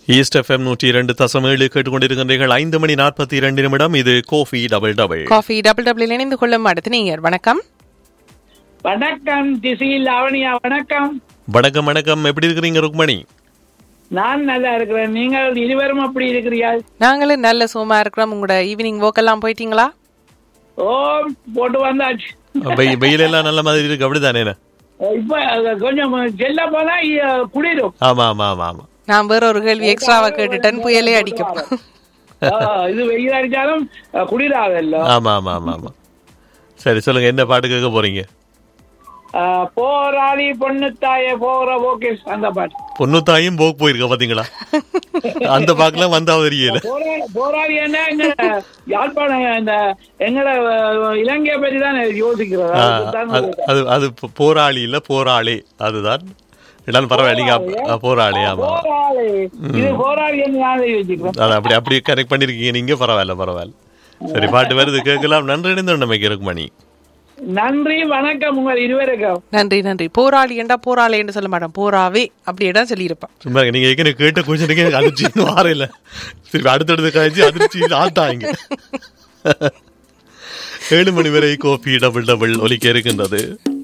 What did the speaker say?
East FM நூற்றி இரண்டு தசம் ஏழு கேட்டுக்கொண்டிருக்கின்றீர்கள் ஐந்து மணி நாற்பத்தி இரண்டு நிமிடம் இது coffee double double coffee double double இணைந்து கொள்ளும் அடுத்து நீங்க வணக்கம் வணக்கம் திசையில் லாவணியா வணக்கம் வணக்கம் வணக்கம் எப்படி இருக்கிறீங்க ருக்மணி நான் நல்லா இருக்கிறேன் நீங்கள் இருவரும் அப்படி இருக்கிறீர்கள் நாங்களும் நல்ல சுகமா இருக்கிறோம் உங்களோட ஈவினிங் எல்லாம் போயிட்டீங்களா ஓ போட்டு வந்தாச்சு வெய்- வெயில் எல்லாம் நல்ல மாதிரி இருக்கு அப்படிதானே இப்ப அது கொஞ்சம் செல்ல போனா இ- குளிரும் ஆமா ஆமா ஆமா ஆமா நான் வேற ஒரு கேள்வி எக்ஸ்ட்ராவா கேட்டுட்டேன் புயலே அடிக்கும் ஆ, இது வெயில் அடிச்சாலும் அஹ், குளிராதல்ல ஆமா ஆமா ஆமா ஆமா சரி சொல்லுங்க என்ன பாட்டு கேட்க போறீங்க அஹ், போராளி பொண்ணு தாயே போற ஓகே அந்த பாட்டு பொண்ணுத்தாயும் போக் போயிருக்க பாத்தீங்களா அந்த பாக்கெல்லாம் வந்தா தெரியல போரா- போராளி என்ன எங்க யாழ்ப்பாணம் இந்த எங்களை அஹ், இலங்கையை பற்றி தான் யோசிக்கிறது ஆ, அதுதான் அது- அது அது போ- போராளி இல்ல போராளி அதுதான் இருந்தாலும் பரவாயில்ல நீங்க அப்- ஆ, போராளி ஆமா போராளி இது போராளி என்று நான் யோசிக்கிறேன் அது அப்படி அப்படி கனெக்ட் பண்ணிருக்கீங்க நீங்க பரவாயில்ல பரவாயில்ல சரி பாட்டு வருது கேட்கலாம் நன்றி இணைந்து நமக்கு இருக்குமணி நன்றி வணக்கம் உங்கள் இருவருக்கும் நன்றி நன்றி போராளி என்றா போராளி என்று சொல்ல மாட்டேன் போராவே அப்படியே சொல்லியிருப்பேன் சும்மா இருங்க. நீங்க ஏற்கனவே கேட்ட கொஸ்டினுக்கு எனக்கு அதிர்ச்சி வார இல்ல சரி அடுத்தடுத்து கழிச்சு அதிர்ச்சி ஆட்டாங்க ஏழு மணி வரை கோபி டபுள் டபுள் ஒலிக்க இருக்கின்றது